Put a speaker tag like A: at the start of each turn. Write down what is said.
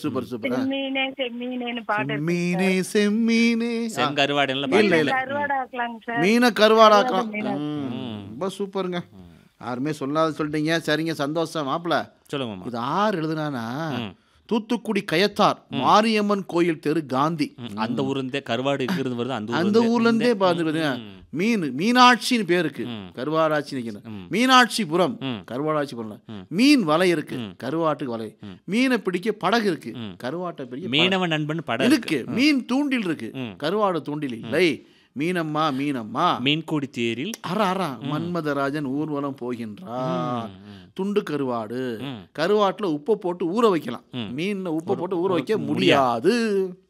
A: Super super ஆ.
B: செம்மீனே செம்மீனேன்னு பாட்டு இருக்கு
A: மீனே செம்மீனே ஆ.
C: செங்கருவாடுல
A: இல்ல, இல்ல.
B: கருவாடா ஆக்கலாங்க சார்
A: மீனை கருவாடாக்கலாம்
B: மீனை.
A: ம், ரொம்ப சூப்பருங்க யாருமே சொல்லாத சொல்லிட்டீங்க சரிங்க சந்தோஷம் மாப்பிள
C: சொல்லுங்க மாமா
A: இது ஆறு எழுதுனானா தூத்துக்குடி கயத்தார் மாரியம்மன் கோயில் தெரு காந்தி
C: அந்த ஊர்ல இருந்தே கருவாடு இருக்கிறது வருது அந்த
A: அந்த ஊர்ல இருந்தே பார்த்துக்கிட்டு மீன் மீனாட்சின்னு பேர் இருக்கு கருவாராட்சி நிற்கிறேன் மீனாட்சிபுரம் கருவாடாட்சிபுரம் மீன் வலை இருக்கு கருவாட்டுக்கு வலை மீனை பிடிக்க படகு இருக்கு கருவாட்டை பிடிக்க படகு.
C: மீனவன் நண்பன் படம்
A: இருக்கு மீன் தூண்டில் இருக்கு கருவாடு தூண்டில் இல்லை மீனம்மா மீனம்மா
C: மீன்கூடி தேரில்
A: அற அற மன்மதராஜன் ஊர்வலம் போகின்றார் துண்டு கருவாடு கருவாட்டுல உப்பை போட்டு ஊற வைக்கலாம் மீன்ல உப்பை போட்டு ஊற வைக்க முடியாது